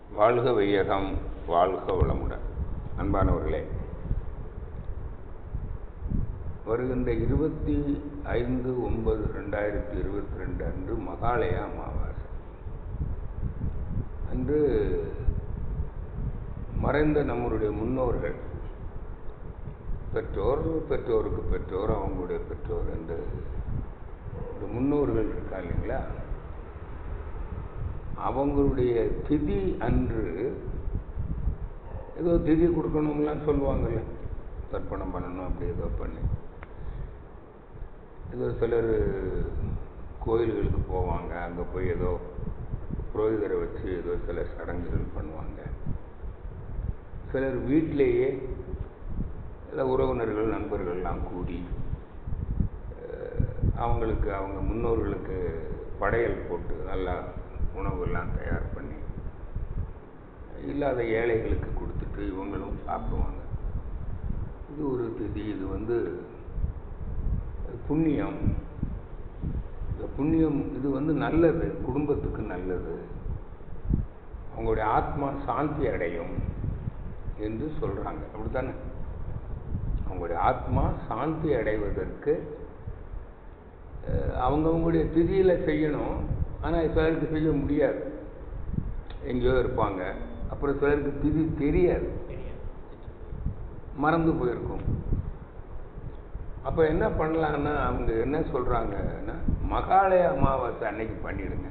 வாழ்க வையகம் வாழ்க வளமுடன் அன்பானவர்களே வருகின்ற இருபத்தி ஐந்து ஒன்பது ரெண்டாயிரத்தி இருபத்தி ரெண்டு அன்று மகாலய அமாவாசை அன்று மறைந்த நம்முடைய முன்னோர்கள் பெற்றோர் பெற்றோருக்கு பெற்றோர் அவங்களுடைய பெற்றோர் என்று ஒரு முன்னோர்கள் இருக்கா இல்லைங்களா அவங்களுடைய திதி அன்று ஏதோ திதி கொடுக்கணும்லாம் சொல்லுவாங்கல்ல தர்ப்பணம் பண்ணணும் அப்படி ஏதோ பண்ணி ஏதோ சிலர் கோயில்களுக்கு போவாங்க அங்கே போய் ஏதோ புரோகிதரை வச்சு ஏதோ சில சடங்குகள் பண்ணுவாங்க சிலர் வீட்டிலேயே சில உறவினர்கள் நண்பர்கள்லாம் கூடி அவங்களுக்கு அவங்க முன்னோர்களுக்கு படையல் போட்டு நல்லா உணவுகள்லாம் தயார் பண்ணி இல்லாத ஏழைகளுக்கு கொடுத்துட்டு இவங்களும் சாப்பிடுவாங்க இது ஒரு திதி இது வந்து புண்ணியம் இந்த புண்ணியம் இது வந்து நல்லது குடும்பத்துக்கு நல்லது அவங்களுடைய ஆத்மா சாந்தி அடையும் என்று சொல்கிறாங்க அப்படித்தானே அவங்களுடைய ஆத்மா சாந்தி அடைவதற்கு அவங்கவுங்களுடைய திதியில் செய்யணும் ஆனால் சிலருக்கு செய்ய முடியாது எங்கேயோ இருப்பாங்க அப்புறம் சிலருக்கு திதி தெரியாது மறந்து போயிருக்கும் அப்போ என்ன பண்ணலான்னா அவங்க என்ன சொல்கிறாங்கன்னா மகாலய அமாவாசை அன்னைக்கு பண்ணிடுங்க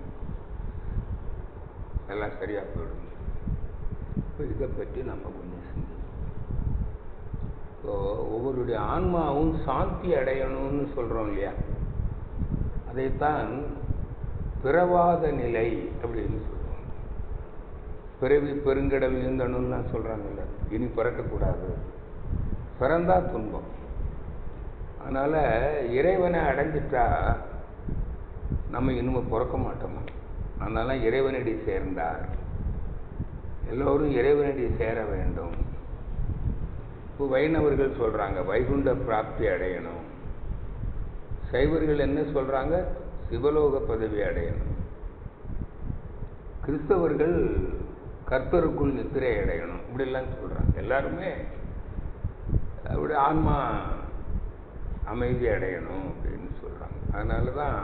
எல்லாம் சரியாக போயிடுங்க இப்போ இதை பற்றி நம்ம கொஞ்சம் சிந்திப்போம் ஸோ ஒவ்வொருடைய ஆன்மாவும் சாந்தி அடையணும்னு சொல்கிறோம் இல்லையா அதைத்தான் பிறவாத நிலை அப்படின்னு சொல்லுவாங்க பிறவி பெருங்கடல் நீந்தணும்லாம் சொல்கிறாங்கல்ல இனி பிறக்கக்கூடாது பிறந்தா துன்பம் அதனால் இறைவனை அடைஞ்சிட்டா நம்ம இனிமே பிறக்க மாட்டோமா அதனால இறைவனடி சேர்ந்தார் எல்லோரும் இறைவனடி சேர வேண்டும் இப்போ வைணவர்கள் சொல்கிறாங்க வைகுண்ட பிராப்தி அடையணும் சைவர்கள் என்ன சொல்கிறாங்க சிவலோக பதவி அடையணும் கிறிஸ்தவர்கள் கர்த்தருக்குள் நித்திரை அடையணும் இப்படிலாம் சொல்கிறாங்க எல்லாருமே அப்படி ஆன்மா அமைதி அடையணும் அப்படின்னு சொல்கிறாங்க அதனால தான்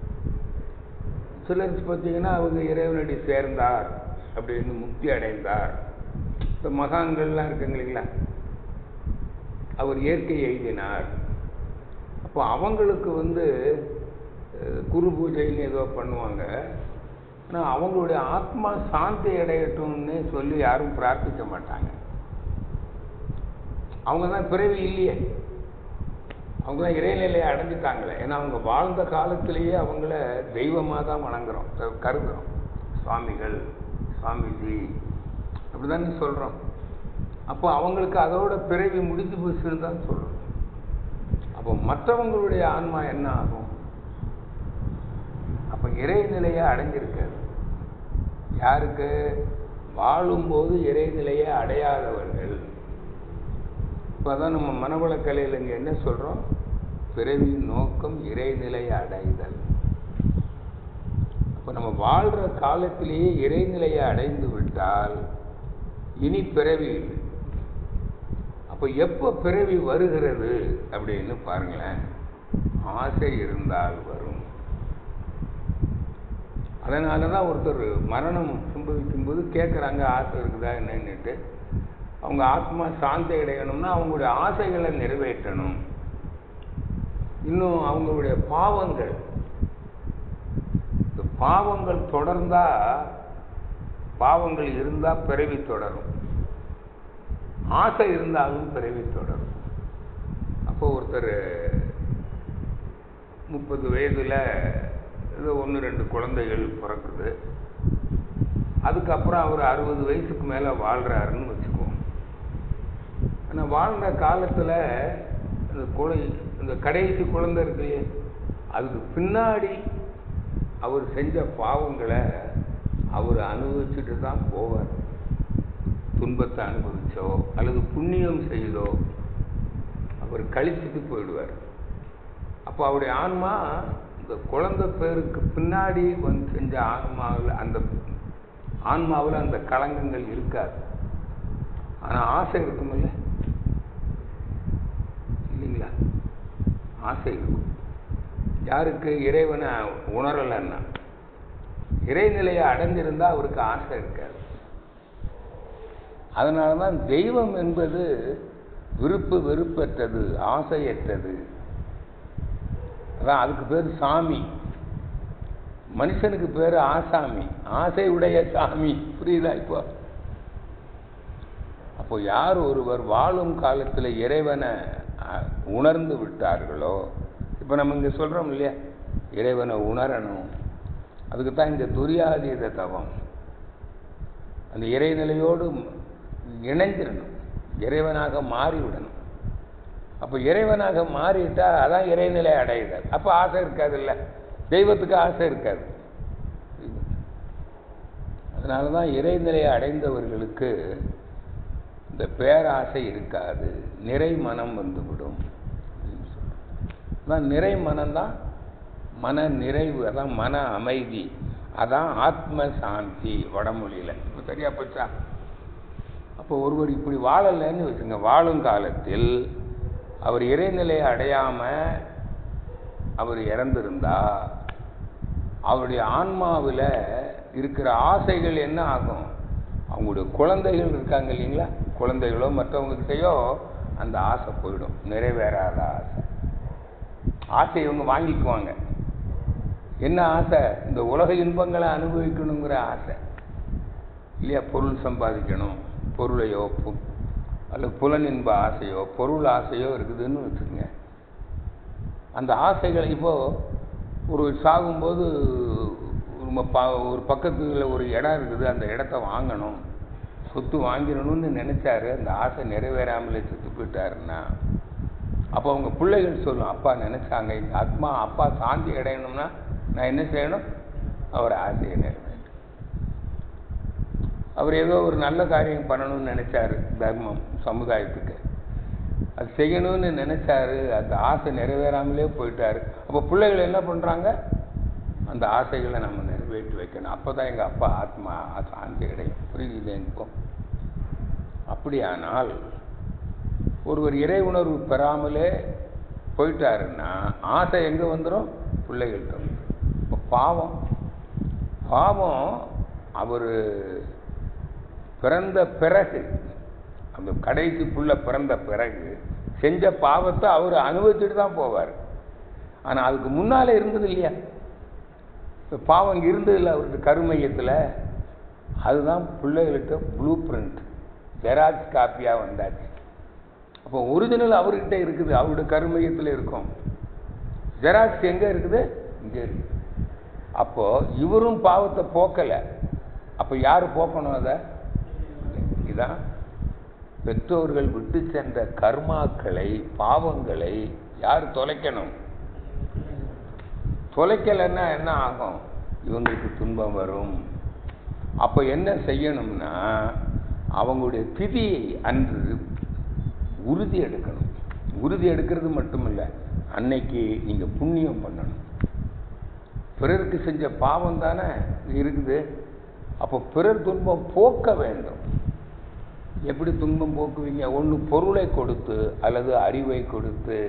சிலர் பார்த்தீங்கன்னா அவங்க இறைவனடி சேர்ந்தார் அப்படின்னு முக்தி அடைந்தார் இப்போ மகான்கள்லாம் இருக்குங்க இல்லைங்களா அவர் இயற்கை எழுதினார் அப்போ அவங்களுக்கு வந்து குரு பூஜைன்னு ஏதோ பண்ணுவாங்க ஆனால் அவங்களுடைய ஆத்மா சாந்தி அடையட்டும்னு சொல்லி யாரும் பிரார்த்திக்க மாட்டாங்க அவங்க தான் பிறவி இல்லையே அவங்க தான் இறைநிலையை அடைஞ்சிட்டாங்களே ஏன்னா அவங்க வாழ்ந்த காலத்திலேயே அவங்கள தெய்வமாக தான் வணங்குறோம் கருதுகிறோம் சுவாமிகள் சுவாமிஜி அப்படி தானே சொல்கிறோம் அப்போ அவங்களுக்கு அதோட பிறவி முடிஞ்சு போச்சுன்னு தான் சொல்கிறோம் அப்போ மற்றவங்களுடைய ஆன்மா என்ன ஆகும் அப்போ இறைநிலையை அடைஞ்சிருக்காது யாருக்கு வாழும்போது இறைநிலையை அடையாதவர்கள் இப்போ தான் நம்ம மனவளக்கலையில் இங்கே என்ன சொல்கிறோம் பிறவி நோக்கம் இறைநிலையை அடைதல் அப்போ நம்ம வாழ்கிற காலத்திலேயே இறைநிலையை அடைந்து விட்டால் இனி பிறவி இல்லை அப்போ எப்போ பிறவி வருகிறது அப்படின்னு பாருங்களேன் ஆசை இருந்தால் வரும் அதனால தான் ஒருத்தர் மரணம் சம்பவிக்கும் போது கேட்குறாங்க ஆசை இருக்குதா என்னன்னுட்டு அவங்க ஆத்மா சாந்தி அடையணும்னா அவங்களுடைய ஆசைகளை நிறைவேற்றணும் இன்னும் அவங்களுடைய பாவங்கள் இந்த பாவங்கள் தொடர்ந்தா பாவங்கள் இருந்தால் பிறவி தொடரும் ஆசை இருந்தாலும் பிறவி தொடரும் அப்போ ஒருத்தர் முப்பது வயதில் ஏதோ ஒன்று ரெண்டு குழந்தைகள் பிறக்குது அதுக்கப்புறம் அவர் அறுபது வயசுக்கு மேலே வாழ்கிறாருன்னு வச்சுக்குவோம் ஆனால் வாழ்ந்த காலத்தில் இந்த குழை இந்த கடைசி குழந்தை இருக்கு அதுக்கு பின்னாடி அவர் செஞ்ச பாவங்களை அவர் அனுபவிச்சுட்டு தான் போவார் துன்பத்தை அனுபவிச்சோ அல்லது புண்ணியம் செய்தோ அவர் கழிச்சுட்டு போயிடுவார் அப்போ அவருடைய ஆன்மா இந்த குழந்தை பேருக்கு பின்னாடி வந்து செஞ்ச ஆன்மாவில் அந்த ஆன்மாவில் அந்த களங்கங்கள் இருக்காது ஆனால் ஆசை இருக்குமில்ல இல்லைங்களா ஆசை இருக்கும் யாருக்கு இறைவனை உணரலைன்னா இறைநிலையை அடைஞ்சிருந்தா அவருக்கு ஆசை இருக்காது அதனால தான் தெய்வம் என்பது விருப்பு வெறுப்பற்றது ஆசையற்றது அதான் அதுக்கு பேர் சாமி மனுஷனுக்கு பேர் ஆசாமி ஆசை உடைய சாமி புரியுதா இப்போ அப்போ யார் ஒருவர் வாழும் காலத்தில் இறைவனை அஹ், உணர்ந்து விட்டார்களோ இப்போ நம்ம இங்கே சொல்கிறோம் இல்லையா இறைவனை உணரணும் அதுக்கு தான் இந்த துரியாதீத தவம் அந்த இறைநிலையோடு இணைஞ்சிடணும் இறைவனாக மாறிவிடணும் அப்போ இறைவனாக மாறிட்டா அதான் இறைநிலை அடையுதல் அப்போ ஆசை இருக்காதுல்ல தெய்வத்துக்கு ஆசை இருக்காது அதனால தான் இறைநிலையை அடைந்தவர்களுக்கு இந்த பேராசை இருக்காது நிறை மனம் வந்துவிடும் அப்படின்னு சொல்றோம். அதான் நிறை மனம்தான் மன நிறைவு அதான் மன அமைதி அதான் ஆத்ம சாந்தி வடமொழியில் இப்போ சரியா போச்சா அப்போ ஒருவர் இப்படி வாழலைன்னு வச்சுங்க வாழும் காலத்தில் அவர் இறைநிலையை அடையாம அவர் இறந்திருந்தா அவருடைய ஆன்மாவில் இருக்கிற ஆசைகள் என்ன ஆகும் அவங்களுடைய குழந்தைகள் இருக்காங்க இல்லைங்களா குழந்தைகளோ மற்றவங்ககிட்டயோ அந்த ஆசை போயிடும் நிறைவேறாத ஆசை ஆசை இவங்க வாங்கிக்குவாங்க என்ன ஆசை இந்த உலக இன்பங்களை அனுபவிக்கணுங்கிற ஆசை இல்லையா பொருள் சம்பாதிக்கணும் பொருளையோ பு- அல்லது புலனின்ப ஆசையோ பொருள் ஆசையோ இருக்குதுன்னு வச்சுக்கோங்க அந்த ஆசைகளை இப்போ ஒரு சாகும்போது ஒரு ம- ப- ஒரு பக்கத்துல ஒரு இடம் இருக்குது அந்த இடத்த வாங்கணும் சொத்து வாங்கிடணும்னு நினைச்சாரு அந்த ஆசை நிறைவேறாமலே செத்து போயிட்டாருன்னா அப்போ அவங்க பிள்ளைகள் சொல்லும் அப்பா நினைச்சாங்க இந்த ஆத்மா அப்பா சாந்தி அடையணும்னா நான் என்ன செய்யணும் அவர் ஆசையை நிறைவேற்ற அவர் ஏதோ ஒரு நல்ல காரியம் பண்ணணும்னு நினைச்சாரு தர்மம் சமுதாயத்துக்கு அது செய்யணும்னு நினைச்சாரு அந்த ஆசை நிறைவேறாமலே போயிட்டாரு அப்போ பிள்ளைகள் என்ன பண்றாங்க அந்த ஆசைகளை நம்ம நிறைவேற்றி வைக்கணும் அப்பதான் எங்க அப்பா ஆத்மா சாந்தி அடையும் புரியுது இப்போ அப்படியானால் ஒருவர் இறை உணர்வு பெறாமலே போயிட்டாருன்னா ஆசை எங்க வந்துடும் பிள்ளைகள்கிட்ட வந்துடும் இப்போ பாவம் பாவம் அவர் பிறந்த பிறகு அந்த கடைசி புள்ள பிறந்த பிறகு செஞ்ச பாவத்தை அவர் அனுபவிச்சுட்டு தான் போவார் ஆனா அதுக்கு முன்னாலே இருந்தது இல்லையா இப்ப பாவம் இங்க இருந்தது இல்லை அவருக்கு கருமையத்தில் அதுதான் பிள்ளைகளுக்கு ப்ளூ பிரிண்ட் ஜெராக்ஸ் காப்பியா வந்தாச்சு அப்போ ஒரிஜினல் அவர்கிட்ட இருக்குது அவருடைய கருமையத்தில் இருக்கும் ஜெராக்ஸ் எங்க இருக்குது இங்க இருக்கு அப்போ இவரும் பாவத்தை போக்கல அப்ப யாரு போக்கணும் அதை இதான் பெற்றோர்கள் விட்டு சென்ற கர்மாக்களை பாவங்களை யார் தொலைக்கணும் தொலைக்கலைன்னா என்ன ஆகும் இவங்களுக்கு துன்பம் வரும் அப்ப என்ன செய்யணும்னா அவங்களுடைய திதியை அன்று உறுதி எடுக்கணும் உறுதி எடுக்கிறது மட்டுமில்ல அன்னைக்கு நீங்க புண்ணியம் பண்ணணும் பிறருக்கு செஞ்ச பாவம் தானே இருக்குது அப்போ பிறர் துன்பம் போக்க வேண்டும் எப்படி துன்பம் போக்குவீங்க ஒன்று பொருளை கொடுத்து அல்லது அறிவை கொடுத்து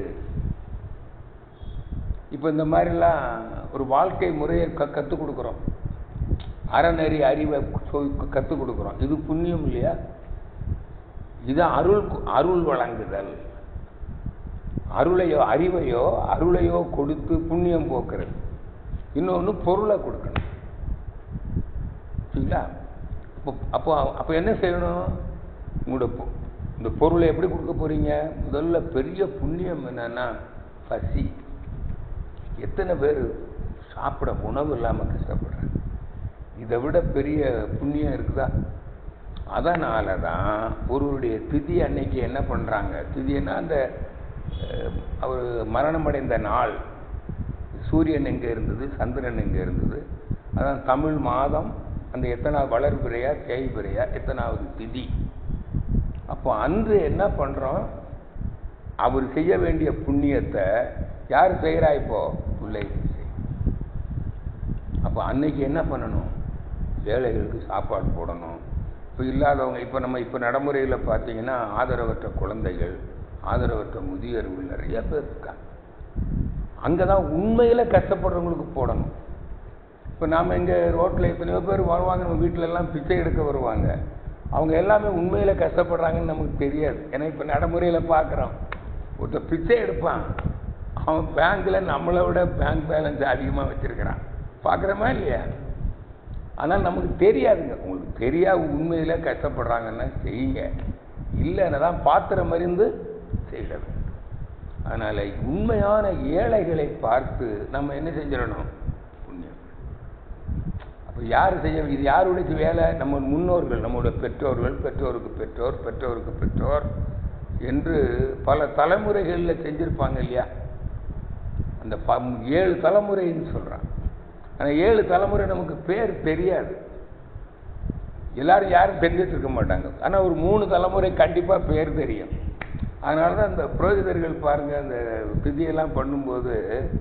இப்போ இந்த மாதிரிலாம் ஒரு வாழ்க்கை முறையை க கற்றுக் கொடுக்குறோம் அறநெறி அறிவை கற்றுக் கொடுக்குறோம் இது புண்ணியம் இல்லையா இது அருள் அருள் வழங்குதல் அருளையோ அறிவையோ அருளையோ கொடுத்து புண்ணியம் போக்குறது இன்னொன்று பொருளை கொடுக்கணும் சரிங்களா அப்போ அப்போ அப்போ என்ன செய்யணும் உங்களோட பொ- இந்த பொருளை எப்படி கொடுக்க போறீங்க முதல்ல பெரிய புண்ணியம் என்னன்னா பசி எத்தனை பேர் சாப்பிட உணவு இல்லாமல் கஷ்டப்படுறாங்க இதை விட பெரிய புண்ணியம் இருக்குதா அதனால தான் ஒருவருடைய திதி அன்னைக்கு என்ன பண்ணுறாங்க திதினா அந்த அஹ், அவர் மரணமடைந்த நாள் சூரியன் எங்கே இருந்தது சந்திரன் எங்கே இருந்தது அதான் தமிழ் மாதம் அந்த எத்தனாவது வளர்பிறையா தேய்பிறையா எத்தனாவது திதி அப்போ அன்று என்ன பண்ணுறோம் அவர் செய்ய வேண்டிய புண்ணியத்தை யார் செய்கிறா இப்போ பிள்ளைகள் செய்யும் அப்போ அன்னைக்கு என்ன பண்ணணும் ஏழைகளுக்கு சாப்பாடு போடணும் இப்போ இல்லாதவங்க இப்போ நம்ம இப்போ நடைமுறையில் பார்த்தீங்கன்னா ஆதரவற்ற குழந்தைகள் ஆதரவற்ற முதியோர்கள் நிறைய பேர் இருக்காங்க அங்கே தான் உண்மையில் கஷ்டப்படுறவங்களுக்கு போடணும் இப்போ நாம் இங்கே ரோட்டில் எத்தனையோ பேர் வருவாங்க நம்ம வீட்டில எல்லாம் பிச்சை எடுக்க வருவாங்க அவங்க எல்லாமே உண்மையில் கஷ்டப்படுறாங்கன்னு நமக்கு தெரியாது ஏன்னா இப்போ நடைமுறையில் பார்க்குறோம் ஒருத்தர் பிச்சை எடுப்பான் அவன் பேங்க்கில் நம்மளை விட பேங்க் பேலன்ஸ் அதிகமாக வச்சுருக்கிறான் பார்க்குறோமா இல்லையா ஆனால் நமக்கு தெரியாதுங்க உங்களுக்கு தெரியா உண்மையில் கஷ்டப்படுறாங்கன்னா செய்யுங்க இல்லைன்னா தான் பாத்திரம் மறிந்து செய்ய வேண்டும் அதனால் உண்மையான ஏழைகளை பார்த்து நம்ம என்ன செஞ்சிடணும் புண்ணியம் அப்போ யார் செய்ய இது யாருடைய வேலை நம்ம முன்னோர்கள் நம்முடைய பெற்றோர்கள் பெற்றோருக்கு பெற்றோர் பெற்றோருக்கு பெற்றோர் என்று பல தலைமுறைகளில் செஞ்சுருப்பாங்க இல்லையா அந்த ப ஏழு தலைமுறைன்னு சொல்கிறான் ஆனால் ஏழு தலைமுறை நமக்கு பேர் தெரியாது எல்லாரும் யாரும் தெரிஞ்சிட்டு இருக்க மாட்டாங்க ஆனால் ஒரு மூணு தலைமுறை கண்டிப்பாக பேர் தெரியும் அதனால தான் அந்த புரோகிதர்கள் பாருங்கள் அந்த திதியெல்லாம் பண்ணும்போது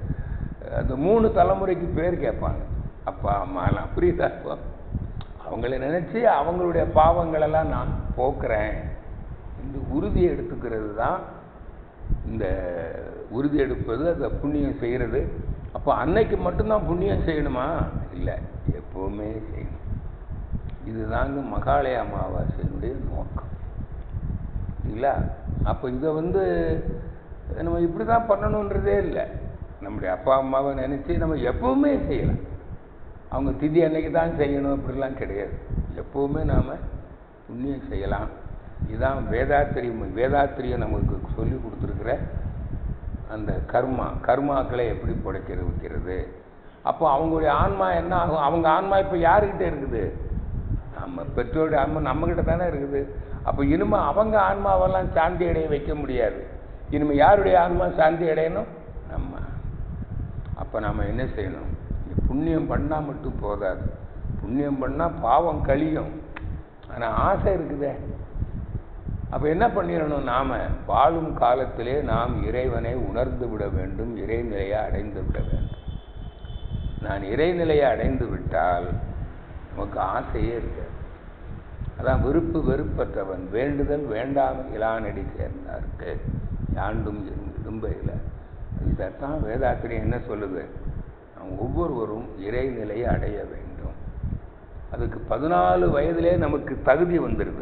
அந்த மூணு தலைமுறைக்கு பேர் கேட்பாங்க அப்பா அம்மாலாம் புரியுதா இப்போ அவங்கள நினச்சி அவங்களுடைய பாவங்களெல்லாம் நான் போக்குறேன் இந்த உறுதி எடுத்துக்கிறது தான் இந்த உறுதி எடுப்பது அந்த புண்ணியம் செய்கிறது அப்போ அன்னைக்கு மட்டும்தான் புண்ணியம் செய்யணுமா இல்லை எப்போவுமே செய்யணும் இதுதாங்க மகாலய அமாவாசையினுடைய நோக்கம் இல்லைங்களா அப்போ இதை வந்து நம்ம இப்படி தான் பண்ணணுன்றதே இல்லை நம்முடைய அப்பா அம்மாவை நினச்சி நம்ம எப்போவுமே செய்யலாம் அவங்க திதி அன்னைக்கு தான் செய்யணும் அப்படிலாம் கிடையாது எப்போவுமே நாம் புண்ணியம் செய்யலாம் இதுதான் வேதாத்திரியம் வேதாத்திரியம் நமக்கு சொல்லி கொடுத்துருக்குற அந்த கர்மா கர்மாக்களை எப்படி புடைக்கிற வைக்கிறது அப்போ அவங்களுடைய ஆன்மா என்ன ஆகும் அவங்க ஆன்மா இப்போ யாருக்கிட்ட இருக்குது நம்ம பெற்றோருடைய ஆன்மா நம்மக்கிட்ட தானே இருக்குது அப்போ இனிமே அவங்க ஆன்மாவெல்லாம் சாந்தி அடைய வைக்க முடியாது இனிமே யாருடைய ஆன்மா சாந்தி அடையணும் நம்ம அப்போ நம்ம என்ன செய்யணும் புண்ணியம் பண்ணால் மட்டும் போதாது புண்ணியம் பண்ணால் பாவம் கழியும் ஆனால் ஆசை இருக்குதே அப்போ என்ன பண்ணிடணும் நாம் வாழும் காலத்திலே நாம் இறைவனை உணர்ந்து விட வேண்டும் இறைநிலையை அடைந்து விட வேண்டும் நான் இறைநிலையை அடைந்து விட்டால் நமக்கு ஆசையே இருக்காது அதான் விருப்பு வெறுப்பற்றவன் வேண்டுதல் வேண்டாமல் இலானடி சேர்ந்தார்க்கு யாண்டும் விரும்பையில் இதைத்தான் வேதாத்திரியம் என்ன சொல்லுது நாம் ஒவ்வொருவரும் இறைநிலையை அடைய வேண்டும் அதுக்கு பதினாலு வயதிலே நமக்கு தகுதி வந்துடுது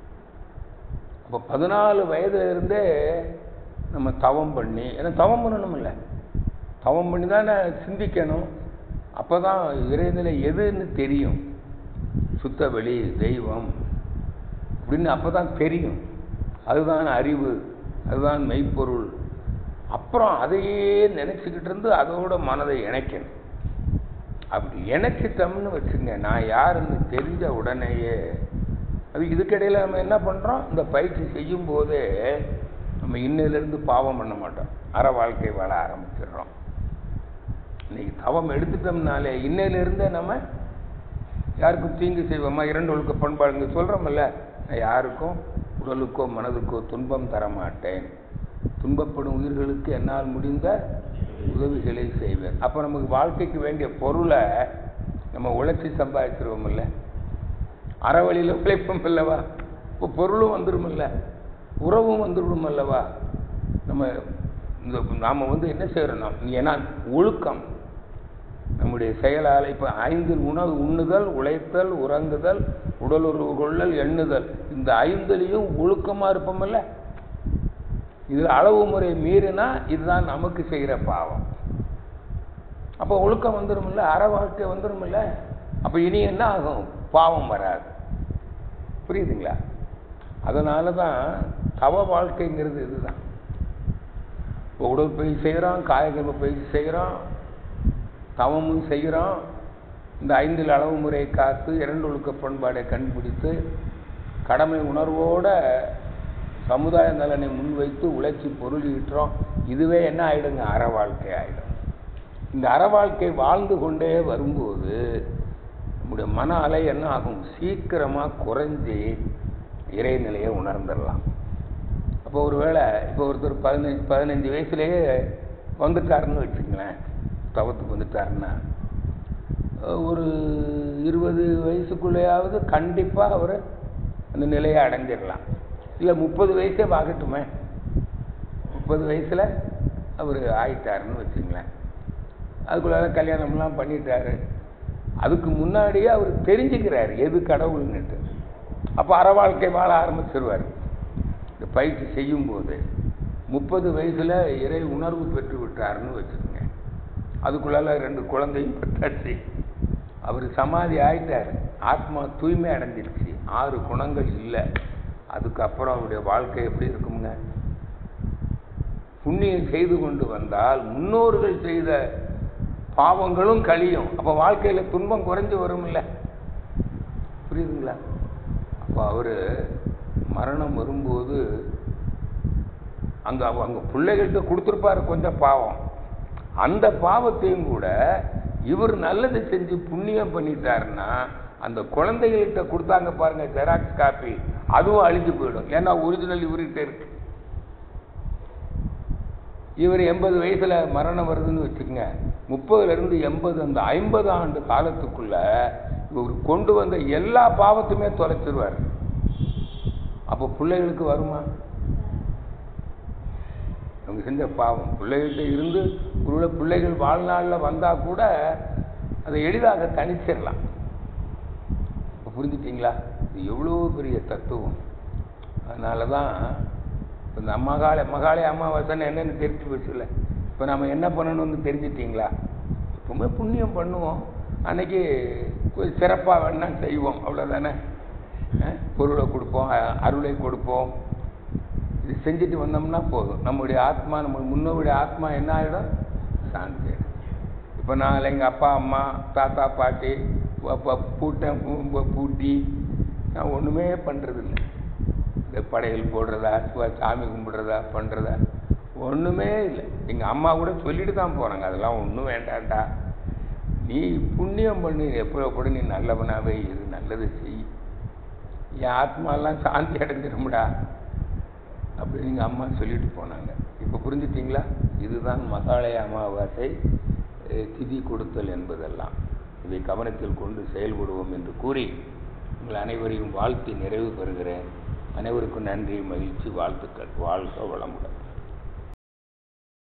அப்போ பதினாலு வயதுல இருந்தே நம்ம தவம் பண்ணி ஏன்னா தவம் பண்ணணும் இல்லை தவம் பண்ணி தானே சிந்திக்கணும் அப்போ தான் இறைநிலை எதுன்னு தெரியும் சுத்த வெளி தெய்வம் அப்படின்னு அப்போ தான் தெரியும் அதுதான் அறிவு அதுதான் மெய்ப்பொருள் அப்புறம் அதையே நினச்சிக்கிட்டு இருந்து அதோட மனதை இணைக்கணும் அப்படி இணைச்சிட்டோம்னு வச்சுங்க நான் யாருன்னு தெரிஞ்ச உடனேயே அது இதுக்கிடையில் நம்ம என்ன பண்ணுறோம் இந்த பயிற்சி செய்யும் போதே நம்ம இன்னிலிருந்து பாவம் பண்ண மாட்டோம் அற வாழ்க்கை வாழ ஆரம்பிச்சிடுறோம் இன்னைக்கு தவம் எடுத்துட்டோம்னாலே இன்னையிலிருந்தே நம்ம யாருக்கும் தீங்கு செய்வோமா இரண்டு ஒழுக்க பண்பாடுங்க சொல்கிறோம்ல நான் யாருக்கும் உடலுக்கோ மனதுக்கோ துன்பம் தர மாட்டேன் துன்பப்படும் உயிர்களுக்கு என்னால் முடிந்த உதவிகளை செய்வேன் அப்போ நமக்கு வாழ்க்கைக்கு வேண்டிய பொருளை நம்ம உழைச்சி சம்பாதிச்சிருவோம்ல அறவழியில் உழைப்போம் அல்லவா இப்போ பொருளும் வந்துடுமில்ல உறவும் வந்துடும் அல்லவா நம்ம இந்த நாம் வந்து என்ன செய்கிறோம் ஏன்னா ஒழுக்கம் நம்முடைய செயலால் இப்போ ஐந்தில் உணவு உண்ணுதல் உழைத்தல் உறங்குதல் உடலுறவு கொள்ளல் எண்ணுதல் இந்த ஐந்துலேயும் ஒழுக்கமாக இருப்போம்ல இதில் அளவு முறை மீறினா இதுதான் நமக்கு செய்கிற பாவம் அப்போ ஒழுக்கம் வந்துடும்ல அற வாழ்க்கை வந்துடும்ல அப்போ இனி என்ன ஆகும் பாவம் வராது புரியுதுங்களா அதனால தான் தவ வாழ்க்கைங்கிறது இதுதான் இப்போ உடற்பயிற்சி செய்கிறோம் காயகல்ப பயிற்சி செய்கிறோம் தவமும் செய்கிறோம் இந்த ஐந்தில் அளவு முறையை காத்து இரண்டு ஒழுக்க பண்பாடை கண்டுபிடித்து கடமை உணர்வோட சமுதாய நலனை முன்வைத்து உழைச்சி பொருள் ஈட்டுறோம் இதுவே என்ன ஆகிடுங்க அற வாழ்க்கை ஆகிடும் இந்த அற வாழ்க்கை வாழ்ந்து கொண்டே வரும்போது நம்முடைய மன அலை என்ன ஆகும் சீக்கிரமாக குறைஞ்சி இறைநிலையை உணர்ந்துடலாம் அப்போ ஒரு வேளை இப்போ ஒருத்தர் பதினஞ்சு பதினஞ்சு வயசுலேயே வந்துட்டாருன்னு வச்சுங்களேன் தவத்துக்கு வந்துட்டாருன்னா அஹ், ஒரு இருபது வயசுக்குள்ளேயாவது கண்டிப்பாக அவர் அந்த நிலையை அடைஞ்சிடலாம் இல்லை முப்பது வயசே ஆகட்டுமே முப்பது வயசில் அவர் ஆயிட்டாருன்னு வச்சுங்களேன் அதுக்குள்ளார கல்யாணம்லாம் பண்ணிட்டாரு அதுக்கு முன்னாடியே அவர் தெரிஞ்சுக்கிறார் எது கடவுள்னுட்டு அப்போ அற வாழ்க்கை வாழ ஆரம்பிச்சிருவார் இந்த பயிற்சி செய்யும்போது முப்பது வயசில் இறை உணர்வு பெற்று விட்டாருன்னு வச்சுக்கோங்க அதுக்குள்ளால ரெண்டு குழந்தையும் பெற்றாச்சு அவர் சமாதி ஆயிட்டார் ஆத்மா தூய்மை அடைஞ்சிருச்சு ஆறு குணங்கள் இல்லை அதுக்கப்புறம் அவருடைய வாழ்க்கை எப்படி இருக்குங்க புண்ணியம் செய்து கொண்டு வந்தால் முன்னோர்கள் செய்த பாவங்களும் கழியும் அப்போ வாழ்க்கையில் துன்பம் குறைஞ்சு வரும்ல புரியுதுங்களா அப்போ அவர் மரணம் வரும்போது அங்கே அங்கே பிள்ளைகள்கிட்ட கொடுத்துருப்பாரு கொஞ்சம் பாவம் அந்த பாவத்தையும் கூட இவர் நல்லது செஞ்சு புண்ணியம் பண்ணிட்டாருன்னா அந்த குழந்தைகள்கிட்ட கொடுத்தாங்க பாருங்க ஜெராக்ஸ் காப்பி அதுவும் அழிஞ்சு போயிடும் ஏன்னா ஒரிஜினல் இவர்கிட்ட இருக்கு இவர் எண்பது வயசுல மரணம் வருதுன்னு வச்சுக்கோங்க முப்பதுல இருந்து எண்பது அந்த ஐம்பது ஆண்டு காலத்துக்குள்ள இவர் கொண்டு வந்த எல்லா பாவத்தையுமே தொலைச்சிருவார் அப்போ பிள்ளைகளுக்கு வருமா அவங்க செஞ்ச பாவம் பிள்ளைகள்கிட்ட இருந்து ஒருவேளை பிள்ளைகள் வாழ்நாளில் வந்தால் கூட அதை எளிதாக தணிச்சிடலாம் இப்போ புரிஞ்சுட்டீங்களா இது எவ்வளோ பெரிய தத்துவம் அதனால தான் இப்போ இந்த மகாலய மகாலய அமாவாசைன்னு என்னென்னு தெரிஞ்சு போச்சுல இப்போ நம்ம என்ன பண்ணணும்னு தெரிஞ்சிட்டிங்களா எப்பவுமே புண்ணியம் பண்ணுவோம் அன்னைக்கு கொஞ்சம் சிறப்பாக வேணா செய்வோம் அவ்வளோதானே அஹ், பொருளை கொடுப்போம் அ- அருளை கொடுப்போம் இது செஞ்சுட்டு வந்தோம்னா போதும் நம்முடைய ஆத்மா நம்ம முன்னோருடைய ஆத்மா என்ன ஆகிடும் சாந்தி ஆயிடும் இப்போ நான் எங்கள் அப்பா அம்மா தாத்தா பாட்டி வ- ப- பூட்டன் பூ- ப- பூட்டி நான் ஒன்றுமே பண்ணுறதில்ல இந்த படையல் போடுறதா சுவ- சாமி கும்பிடுறதா பண்ணுறதா ஒன்றுமே இல்லை எங்கள் அம்மா கூட சொல்லிட்டு தான் போகிறாங்க அதெல்லாம் ஒன்றும் வேண்டாம்டா நீ புண்ணியம் பண்ணி எப்போ எப்படி நீ நல்லவனாகவே இரு நல்லது செய் என் ஆத்மாலாம் சாந்தி அடைஞ்சிரும்டா அப்படின்னு எங்கள் அம்மா சொல்லிட்டு போனாங்க இப்போ புரிஞ்சுட்டிங்களா இதுதான் மகாலய அமாவாசை அஹ், திதி கொடுத்தல் என்பதெல்லாம் இதை கவனத்தில் கொண்டு செயல்படுவோம் என்று கூறி உங்கள் அனைவரையும் வாழ்த்தி நிறைவு பெறுகிறேன் அனைவருக்கும் நன்றி மகிழ்ச்சி வாழ்த்துக்கள் வாழ்க வளமுடன்